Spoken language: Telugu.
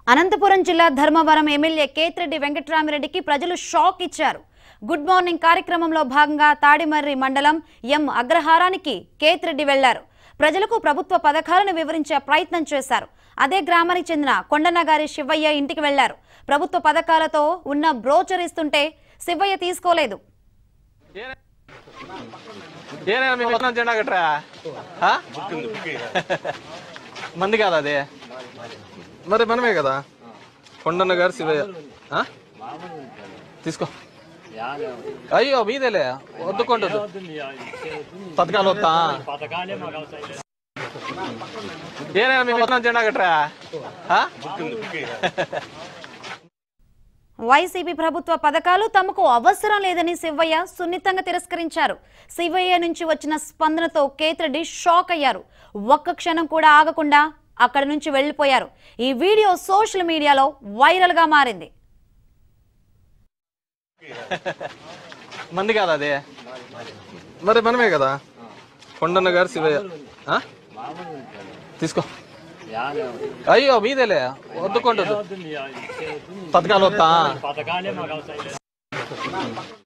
అనంతపురం జిల్లా ధర్మవరం ఎమ్మెల్యే కేతిరెడ్డి వెంకట్రామిరెడ్డికి ప్రజలు షాక్ ఇచ్చారు గుడ్ మార్నింగ్ కార్యక్రమంలో భాగంగా తాడిమర్రి మండలం ఎం అగ్రహారానికి కేతిరెడ్డి వెళ్లారు ప్రజలకు ప్రభుత్వ పథకాలను వివరించే ప్రయత్నం చేశారు అదే గ్రామానికి చెందిన కొండనగారి శివయ్య ఇంటికి వెళ్లారు ప్రభుత్వ పథకాలతో ఉన్న బ్రోచర్ ఇస్తుంటే శివయ్య తీసుకోలేదు ఏనా మీ వస్తున్నాం జెండా కట్టరా ఆ? మంది కాదా అది మరి మనమే కదా కొండన్న గారు శివయ్య ఆ? తీసుకో అయ్యో మీదేలే వద్దుకుంటుంది పథకాలు వస్తా ఏనా మీ వస్తున్నాం జెండా కట్టరా ఆ? వైసీపీ ప్రభుత్వ పథకాలు తమకు అవసరం లేదని శివయ్య సున్నితంగా తిరస్కరించారు శివయ్య నుంచి వచ్చిన స్పందనతో కేతిరెడ్డి షాక్ అయ్యారు ఒక్క క్షణం కూడా ఆగకుండా అక్కడి నుంచి వెళ్లిపోయారు ఈ వీడియో సోషల్ మీడియాలో వైరల్ గా మారింది మంది కాదా అది మరి మనమే కదా కొండన్న గారు శివయ్య ఆ? తీసుకో అయ్యో మీదేలే వద్దుకుంటుంది పథకాలు వస్తా పథకాలే మాకు అవసరం